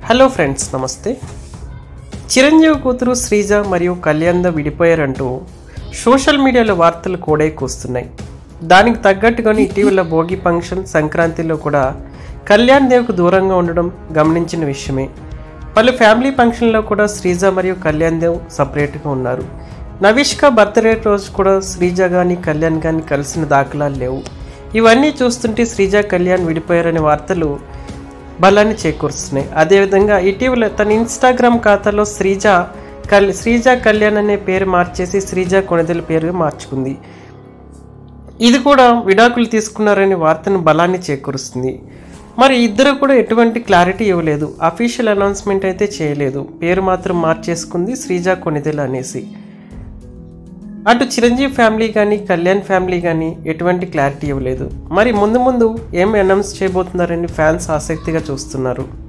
hello friends నమస్తే చిరంజీవి కూతురు శ్రీజ మరియు కళ్యాణ్తో విడిపోయారంటూ సోషల్ మీడియాలో వార్తలు కూడా కూస్తున్నాయి దానికి తగ్గట్టుగానే ఇటీవల భోగి ఫంక్షన్ సంక్రాంతిలో కూడా కళ్యాణ్ దేవ్కు దూరంగా ఉండడం గమనించిన విషయమే పలు ఫ్యామిలీ ఫంక్షన్లో కూడా శ్రీజ మరియు కళ్యాణ్ దేవ్ సపరేట్గా ఉన్నారు నవిష్క బర్త్డే రోజు కూడా శ్రీజ కానీ కళ్యాణ్ కానీ కలిసిన దాఖలాలు లేవు ఇవన్నీ చూస్తుంటే శ్రీజ కళ్యాణ్ విడిపోయారనే వార్తలు బలాన్ని చేకూరుస్తున్నాయి అదేవిధంగా ఇటీవల తన ఇన్స్టాగ్రామ్ ఖాతాలో శ్రీజ కల్ శ్రీజ కళ్యాణ్ అనే పేరు మార్చేసి శ్రీజ కొణిదెల పేరుగా మార్చుకుంది ఇది కూడా విడాకులు తీసుకున్నారనే వార్తను బలాన్ని చేకూరుస్తుంది మరి ఇద్దరు కూడా ఎటువంటి క్లారిటీ ఇవ్వలేదు అఫీషియల్ అనౌన్స్మెంట్ అయితే చేయలేదు పేరు మాత్రం మార్చేసుకుంది శ్రీజ కొణిదెల అనేసి అటు చిరంజీవి ఫ్యామిలీ కానీ కళ్యాణ్ ఫ్యామిలీ కానీ ఎటువంటి క్లారిటీ ఇవ్వలేదు మరి ముందు ముందు ఏం అనౌన్స్ చేయబోతున్నారని ఫ్యాన్స్ ఆసక్తిగా చూస్తున్నారు